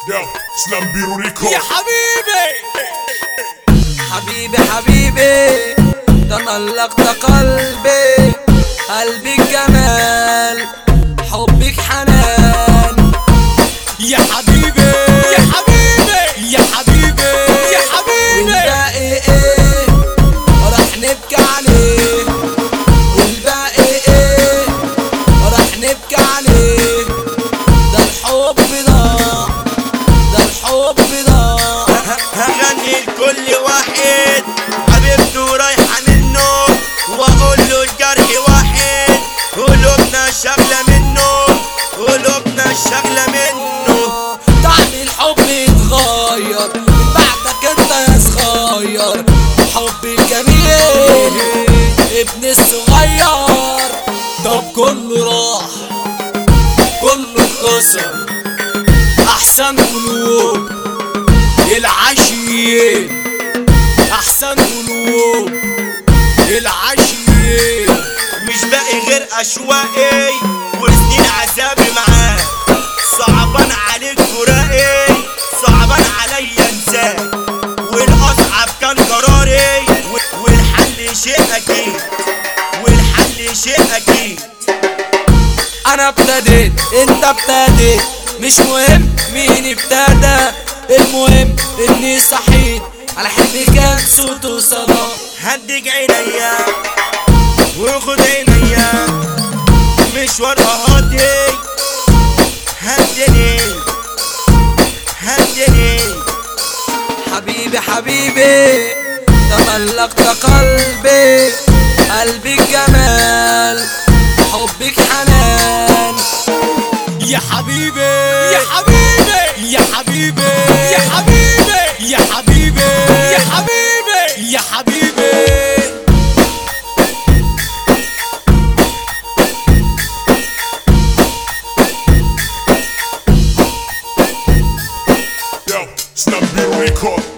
Yo, Slam Biro Record. يا حبيبي حبيبي حبيبي تملقت قلبي قلبك جمال حبك حنان يا حبيبي يا حبيبي يا حبيبي يا حبيبي والباقي ايه راح نبكي عليه والباقي ايه راح نبكي عليه ده الحب ضاع ده الحب ضاع هغني لكل واحد حبيبته رايحة منه واقول له الجرح واحد قلوبنا شغلة منه قلوبنا شغلة منه طعم الحب اتغير من بعدك انت يا صغير حب الجميل ابن الصغير طب كله راح كله اتكسر احسن قلوب العاشقين احسن قلوب العاشقين مش باقي غير اشواقي وسنين عذابي معاه صعبان عليك فراقي صعبان عليا انساك والاصعب كان قراري و- والحل شيء اكيد والحل شيء اكيد انا ابتديت انت ابتديت مش مهم مين ابتدى المهم اني صحيت على حب كان صوت وصدى هديك عينيا وخد عينيا مشوار اهاتي هدني هدني حبيبي حبيبي تملقت قلبي قلبك جمال حبك حنان يا حبيبي يا حبيبي يا حبيبي يا حبيبي يا حبيبي يا حبيبي يا حبيبي Yo, Slam Biro Record.